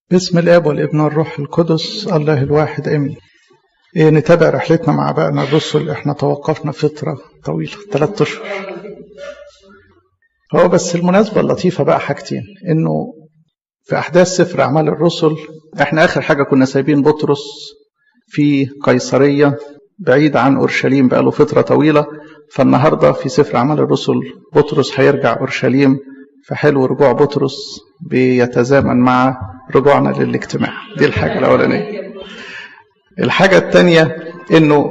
باسم الاب والابن والروح القدس الله الواحد امين إيه نتابع رحلتنا مع بقنا الرسل احنا توقفنا فترة طويلة ثلاثة اشهر هو بس المناسبة اللطيفة بقى حاجتين انه في احداث سفر اعمال الرسل احنا اخر حاجة كنا سايبين بطرس في قيصرية بعيد عن اورشليم بقاله فترة طويلة فالنهاردة في سفر اعمال الرسل بطرس هيرجع اورشليم فحلو رجوع بطرس بيتزامن مع رجوعنا للاجتماع دي الحاجة الأولانية الحاجة الثانية إنه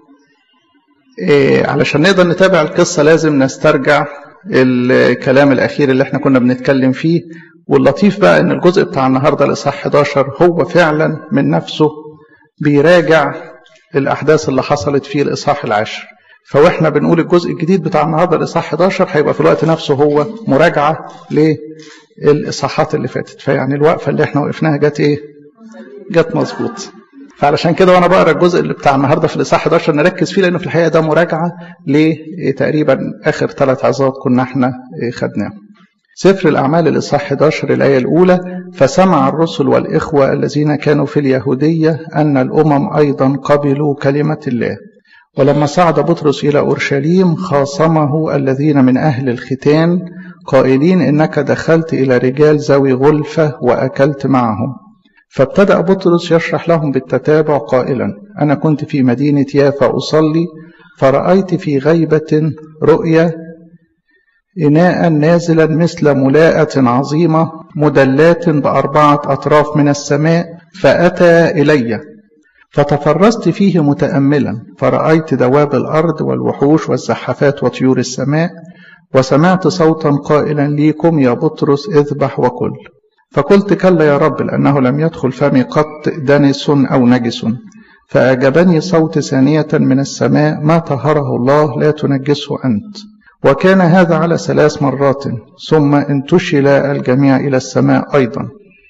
إيه علشان نقدر نتابع القصة لازم نسترجع الكلام الأخير اللي احنا كنا بنتكلم فيه واللطيف بقى إن الجزء بتاع النهاردة الإصحاح 11 هو فعلا من نفسه بيراجع الأحداث اللي حصلت في الإصحاح العاشر فواحنا بنقول الجزء الجديد بتاع النهارده الاصحاح 11 هيبقى في الوقت نفسه هو مراجعه للاصحاحات اللي فاتت فيعني الوقفه اللي احنا وقفناها جت ايه؟ جت مظبوط فعلشان كده وانا بقرا الجزء اللي بتاع النهارده في الاصحاح 11 نركز فيه لانه في الحقيقه ده مراجعه لتقريبا اخر ثلاث عظات كنا احنا خدناهم. سفر الاعمال الاصحاح 11 الايه الاولى فسمع الرسل والاخوه الذين كانوا في اليهوديه ان الامم ايضا قبلوا كلمه الله ولما صعد بطرس إلى أورشليم خاصمه الذين من أهل الختان قائلين إنك دخلت إلى رجال ذوي غلفة وأكلت معهم فابتدأ بطرس يشرح لهم بالتتابع قائلا أنا كنت في مدينة يافا أصلي فرأيت في غيبة رؤيا إناء نازلا مثل ملاءة عظيمة مدلات بأربعة أطراف من السماء فأتى إليّ فتفرست فيه متأملا فرأيت دواب الأرض والوحوش والزحفات وطيور السماء وسمعت صوتا قائلا ليكم يا بطرس اذبح وكل فقلت كلا يا رب لأنه لم يدخل فمي قط دنس أو نجس فأجابني صوت ثانية من السماء ما طهره الله لا تنجسه أنت وكان هذا على ثلاث مرات ثم انتشل الجميع إلى السماء أيضا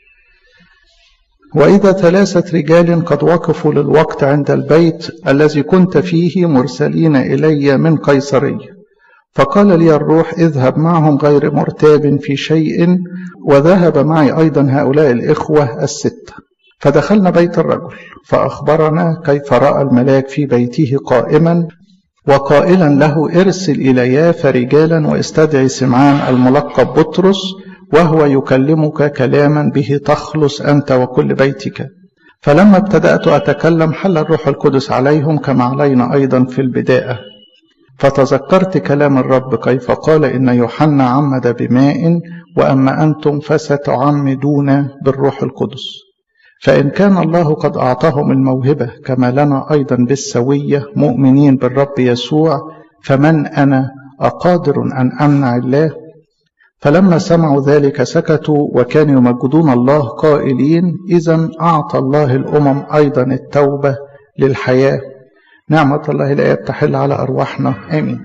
وإذا ثلاثة رجال قد وقفوا للوقت عند البيت الذي كنت فيه مرسلين إلي من قيصرية فقال لي الروح اذهب معهم غير مرتاب في شيء وذهب معي أيضا هؤلاء الإخوة الستة فدخلنا بيت الرجل فأخبرنا كيف رأى الملاك في بيته قائما وقائلا له ارسل إلى يافا رجالا واستدعي سمعان الملقب بطرس وهو يكلمك كلاما به تخلص أنت وكل بيتك فلما ابتدأت أتكلم حل الروح القدس عليهم كما علينا أيضا في البداية فتذكرت كلام الرب كيف قال إن يوحنا عمد بماء وأما أنتم فستعمدون بالروح القدس فإن كان الله قد أعطاهم الموهبة كما لنا أيضا بالسوية مؤمنين بالرب يسوع فمن أنا أقادر أن أمنع الله فلما سمعوا ذلك سكتوا وكانوا يمجدون الله قائلين إذا أعطى الله الأمم أيضا التوبة للحياة نعمة الله لا تحل على أرواحنا آمين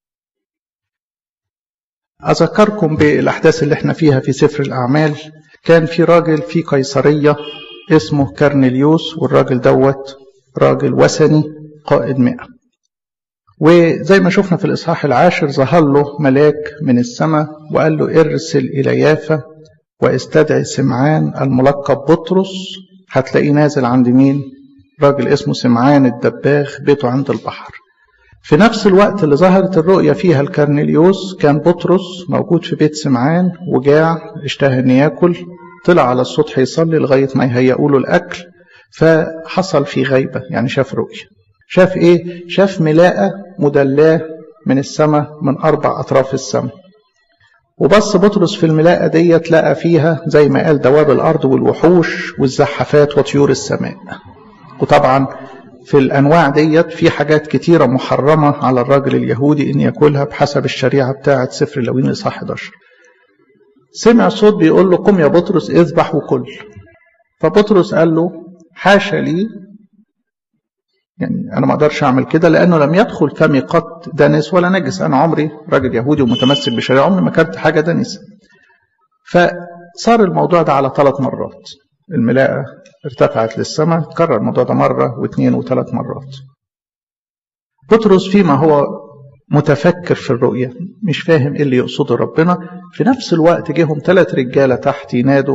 أذكركم بالأحداث اللي احنا فيها في سفر الأعمال كان في راجل في قيصرية اسمه كرنليوس والراجل دوت راجل وثني قائد مئة وزي ما شفنا في الإصحاح العاشر ظهر له ملاك من السماء وقال له ارسل إلى يافا واستدعي سمعان الملقب بطرس هتلاقيه نازل عند مين؟ راجل اسمه سمعان الدباغ بيته عند البحر. في نفس الوقت اللي ظهرت الرؤية فيها الكرنليوس كان بطرس موجود في بيت سمعان وجاع اشتهى ان ياكل طلع على السطح يصلي لغاية ما يهيئوا له الأكل فحصل في غيبة يعني شاف رؤية. شاف ايه شاف ملاءة مدلاة من السماء من أربع أطراف السماء وبص بطرس في الملاءة ديت لقى فيها زي ما قال دواب الأرض والوحوش والزحفات وطيور السماء وطبعا في الأنواع ديت في حاجات كتيرة محرمة على الراجل اليهودي إن يأكلها بحسب الشريعة بتاعة سفر اللوين الإصحاح 11 سمع صوت بيقول له قم يا بطرس اذبح وكل فبطرس قال له حاشا لي يعني انا ما اقدرش اعمل كده لانه لم يدخل فمي قط دنس ولا نجس انا عمري راجل يهودي ومتمسك بشريعه عمري ما كلت حاجه دنسه فصار الموضوع ده على ثلاث مرات الملاءة ارتفعت للسماء تكرر الموضوع ده مرة واثنين وثلاث مرات بطرس فيما هو متفكر في الرؤية مش فاهم ايه اللي يقصده ربنا في نفس الوقت جيهم ثلاث رجالة تحت ينادوا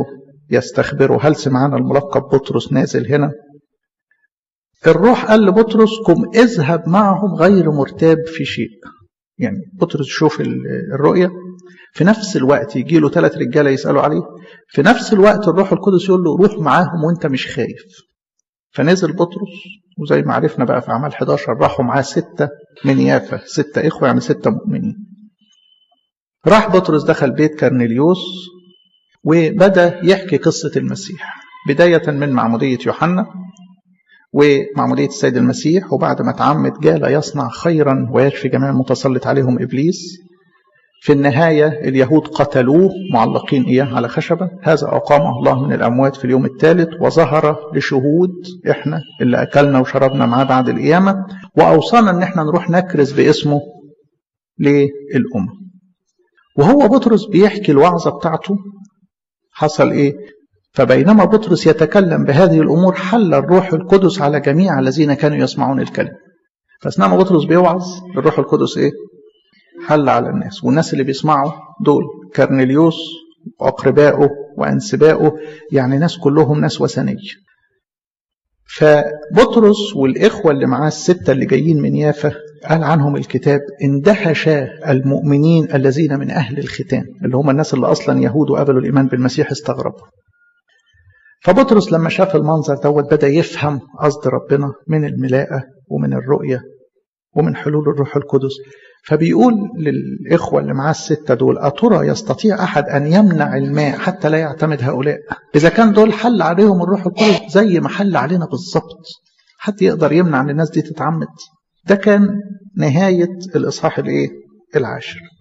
يستخبروا هل سمعنا الملقب بطرس نازل هنا الروح قال لبطرس قم اذهب معهم غير مرتاب في شيء يعني بطرس يشوف الرؤية في نفس الوقت يجي له ثلاث رجاله يسالوا عليه في نفس الوقت الروح القدس يقول له روح معاهم وانت مش خايف فنزل بطرس وزي ما عرفنا بقى في اعمال 11 راحوا معاه سته من يافا سته اخوه يعني سته مؤمنين راح بطرس دخل بيت كرنيليوس وبدا يحكي قصه المسيح بدايه من معموديه يوحنا ومعمودية السيد المسيح وبعد ما تعمد جال يصنع خيرا ويشفي جميع المتسلط عليهم إبليس في النهاية اليهود قتلوه معلقين إياه على خشبة هذا أقامه الله من الأموات في اليوم الثالث وظهر لشهود إحنا اللي أكلنا وشربنا معاه بعد القيامة وأوصانا إن إحنا نروح نكرز باسمه للأمة وهو بطرس بيحكي الوعظة بتاعته حصل إيه فبينما بطرس يتكلم بهذه الأمور حل الروح القدس على جميع الذين كانوا يسمعون الكلام فأثناء ما بطرس بيوعظ الروح القدس إيه حل على الناس والناس اللي بيسمعوا دول كرنيليوس وأقربائه وأنسبائه يعني ناس كلهم ناس وثنية فبطرس والإخوة اللي معاه الستة اللي جايين من يافا قال عنهم الكتاب اندهش المؤمنين الذين من أهل الختان اللي هم الناس اللي أصلا يهود وقبلوا الإيمان بالمسيح استغربوا فبطرس لما شاف المنظر دوت بدأ يفهم قصد ربنا من الملاءة ومن الرؤية ومن حلول الروح القدس فبيقول للإخوة اللي معاه الستة دول أترى يستطيع أحد أن يمنع الماء حتى لا يعتمد هؤلاء إذا كان دول حل عليهم الروح القدس زي ما حل علينا بالظبط حد يقدر يمنع أن الناس دي تتعمد ده كان نهاية الإصحاح الإيه؟ العاشر